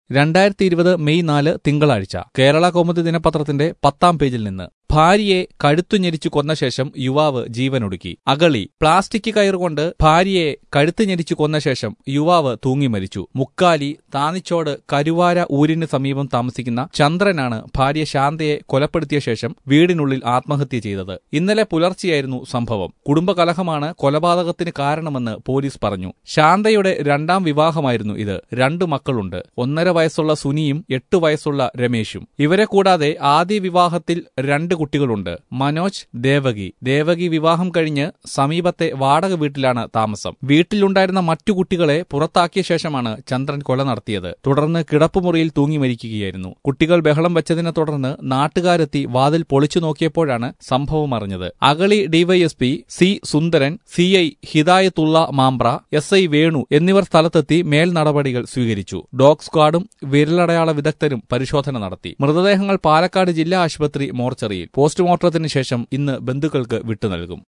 രണ്ടായിരത്തി ഇരുപത് മെയ് നാല് തിങ്കളാഴ്ച കേരള കൗമുദി ദിനപത്രത്തിന്റെ പത്താം പേജിൽ നിന്ന് ഭാര്യയെ കഴുത്തു ഞെരിച്ചു കൊന്ന ശേഷം യുവാവ് ജീവനൊടുക്കി അഗളി പ്ലാസ്റ്റിക് കയറുകൊണ്ട് ഭാര്യയെ കഴുത്ത് ഞെരിച്ചു കൊന്ന ശേഷം യുവാവ് തൂങ്ങി മരിച്ചു മുക്കാലി താന്നിച്ചോട് കരുവാര ഊരിന് സമീപം താമസിക്കുന്ന ചന്ദ്രനാണ് ഭാര്യ ശാന്തയെ കൊലപ്പെടുത്തിയ ശേഷം വീടിനുള്ളിൽ ആത്മഹത്യ ചെയ്തത് ഇന്നലെ പുലർച്ചെയായിരുന്നു സംഭവം കുടുംബകലഹമാണ് കൊലപാതകത്തിന് കാരണമെന്ന് പോലീസ് പറഞ്ഞു ശാന്തയുടെ രണ്ടാം വിവാഹമായിരുന്നു ഇത് രണ്ടു മക്കളുണ്ട് ഒന്നര വയസ്സുള്ള സുനിയും എട്ടു വയസ്സുള്ള രമേശും ഇവരെ കൂടാതെ ആദ്യ വിവാഹത്തിൽ രണ്ട് കുട്ടികളുണ്ട് മനോജ് ദേവകി ദേവകി വിവാഹം കഴിഞ്ഞ് സമീപത്തെ വാടക വീട്ടിലാണ് താമസം വീട്ടിലുണ്ടായിരുന്ന മറ്റു കുട്ടികളെ പുറത്താക്കിയ ശേഷമാണ് ചന്ദ്രൻ കൊല നടത്തിയത് തുടർന്ന് കിടപ്പുമുറിയിൽ തൂങ്ങി മരിക്കുകയായിരുന്നു കുട്ടികൾ ബഹളം വെച്ചതിനെ തുടർന്ന് നാട്ടുകാരെത്തി വാതിൽ പൊളിച്ചു നോക്കിയപ്പോഴാണ് സംഭവം അറിഞ്ഞത് Agali DYSP C Sundaran C I Hidayathulla Mambra S I Venu എന്നിവർ സ്ഥലത്തെത്തി മേൽ നടപടികൾ സ്വീകരിച്ചു ഡോഗ് സ്ക്വാഡും വിരലടയാള വിദഗ്ധരും പരിശോധന നടത്തി മൃതദേഹങ്ങൾ പാലക്കാട് ജില്ലാ ആശുപത്രി മോർച്ചറിയിൽ പോസ്റ്റ്മോർട്ടത്തിന് ശേഷം ഇന്ന് ബന്ധുക്കൾക്ക് വിട്ടുനൽകും